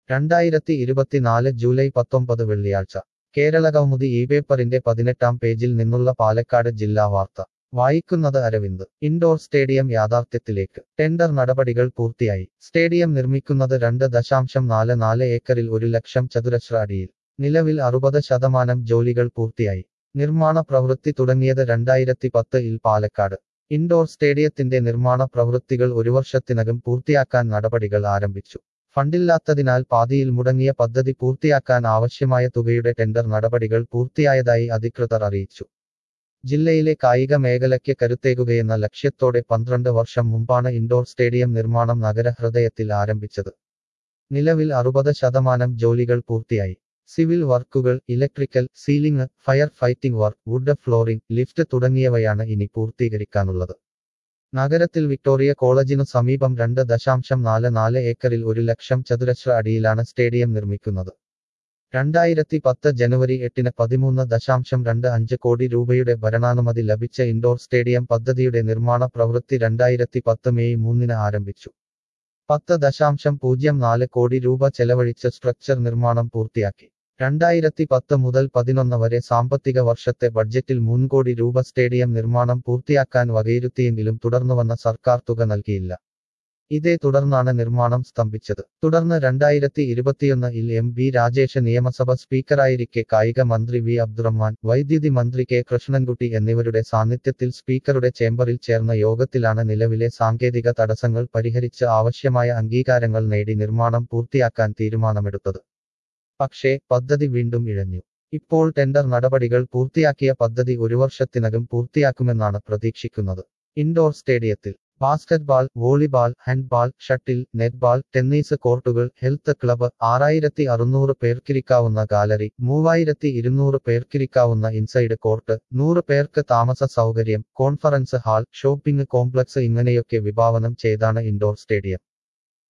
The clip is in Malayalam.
രണ്ടായിരത്തി ഇരുപത്തിനാല് ജൂലൈ പത്തൊമ്പത് വെള്ളിയാഴ്ച കേരളകൗമുദി ഈ പേപ്പറിന്റെ പതിനെട്ടാം പേജിൽ നിന്നുള്ള പാലക്കാട് ജില്ലാ വാർത്ത വായിക്കുന്നത് അരവിന്ദ് ഇൻഡോർ സ്റ്റേഡിയം യാഥാർത്ഥ്യത്തിലേക്ക് ടെൻഡർ നടപടികൾ പൂർത്തിയായി സ്റ്റേഡിയം നിർമ്മിക്കുന്നത് രണ്ട് ദശാംശം നാല് നാല് ഏക്കറിൽ ഒരു ലക്ഷം ചതുരശ്ര അടിയിൽ നിലവിൽ അറുപത് ശതമാനം ജോലികൾ പൂർത്തിയായി നിർമ്മാണ പ്രവൃത്തി തുടങ്ങിയത് രണ്ടായിരത്തി പത്ത് ഇൽ പാലക്കാട് ഇൻഡോർ സ്റ്റേഡിയത്തിന്റെ നിർമ്മാണ പ്രവൃത്തികൾ ഒരു വർഷത്തിനകം പൂർത്തിയാക്കാൻ നടപടികൾ ആരംഭിച്ചു ഫണ്ടില്ലാത്തതിനാൽ പാതിയിൽ മുടങ്ങിയ പദ്ധതി പൂർത്തിയാക്കാൻ ആവശ്യമായ തുകയുടെ ടെൻഡർ നടപടികൾ പൂർത്തിയായതായി അധികൃതർ അറിയിച്ചു ജില്ലയിലെ കായിക മേഖലയ്ക്ക് കരുത്തേകുകയെന്ന ലക്ഷ്യത്തോടെ പന്ത്രണ്ട് വർഷം മുമ്പാണ് ഇൻഡോർ സ്റ്റേഡിയം നിർമ്മാണം നഗരഹൃദയത്തിൽ ആരംഭിച്ചത് നിലവിൽ അറുപത് ശതമാനം ജോലികൾ പൂർത്തിയായി സിവിൽ വർക്കുകൾ electrical ceiling fire fighting work wood flooring lift തുടങ്ങിയവയാണ് ഇനി പൂർത്തീകരിക്കാനുള്ളത് നഗരത്തിൽ വിക്ടോറിയ കോളേജിനു സമീപം രണ്ട് ദശാംശം നാല് നാല് ഏക്കറിൽ ഒരു ലക്ഷം ചതുരശ്ര അടിയിലാണ് സ്റ്റേഡിയം നിർമ്മിക്കുന്നത് രണ്ടായിരത്തി പത്ത് ജനുവരി എട്ടിന് പതിമൂന്ന് ദശാംശം രണ്ട് അഞ്ച് കോടി രൂപയുടെ ഭരണാനുമതി ലഭിച്ച ഇൻഡോർ സ്റ്റേഡിയം പദ്ധതിയുടെ നിർമ്മാണ പ്രവൃത്തി രണ്ടായിരത്തി പത്ത് മെയ് മൂന്നിന് ആരംഭിച്ചു പത്ത് ദശാംശം പൂജ്യം നാല് കോടി രൂപ ചെലവഴിച്ച് സ്ട്രക്ചർ നിർമ്മാണം പൂർത്തിയാക്കി രണ്ടായിരത്തി പത്ത് മുതൽ പതിനൊന്ന് വരെ സാമ്പത്തിക വർഷത്തെ ബഡ്ജറ്റിൽ മൂന്ന് കോടി രൂപ സ്റ്റേഡിയം നിർമ്മാണം പൂർത്തിയാക്കാൻ വകയിരുത്തിയെങ്കിലും തുടർന്നുവന്ന സർക്കാർ തുക നൽകിയില്ല ഇതേ തുടർന്നാണ് നിർമ്മാണം സ്തംഭിച്ചത് തുടർന്ന് രണ്ടായിരത്തി ഇരുപത്തിയൊന്ന് ഇൽ എം ബി രാജേഷ് നിയമസഭ സ്പീക്കറായിരിക്കെ കായിക മന്ത്രി വി അബ്ദുറഹ്മാൻ വൈദ്യുതി മന്ത്രി കെ കൃഷ്ണൻകുട്ടി എന്നിവരുടെ സാന്നിധ്യത്തിൽ സ്പീക്കറുടെ ചേംബറിൽ ചേർന്ന യോഗത്തിലാണ് നിലവിലെ സാങ്കേതിക തടസ്സങ്ങൾ പരിഹരിച്ച് ആവശ്യമായ അംഗീകാരങ്ങൾ നേടി നിർമ്മാണം പൂർത്തിയാക്കാൻ തീരുമാനമെടുത്തത് പക്ഷേ പദ്ധതി വീണ്ടും ഇഴഞ്ഞു ഇപ്പോൾ ടെൻഡർ നടപടികൾ പൂർത്തിയാക്കിയ പദ്ധതി ഒരു വർഷത്തിനകം പൂർത്തിയാക്കുമെന്നാണ് പ്രതീക്ഷിക്കുന്നത് ഇൻഡോർ സ്റ്റേഡിയത്തിൽ basketball volleyball handball shuttle netball tennis കോർട്ടുകൾ ഹെൽത്ത് ക്ലബ്ബ് ആറായിരത്തി അറുന്നൂറ് പേർക്കിരിക്കാവുന്ന ഗാലറി മൂവായിരത്തി ഇരുന്നൂറ് പേർക്കിരിക്കാവുന്ന ഇൻസൈഡ് കോർട്ട് നൂറ് പേർക്ക് താമസ സൗകര്യം കോൺഫറൻസ് ഹാൾ ഷോപ്പിംഗ് കോംപ്ലക്സ് ഇങ്ങനെയൊക്കെ വിഭാവനം ചെയ്താണ് ഇൻഡോർ സ്റ്റേഡിയം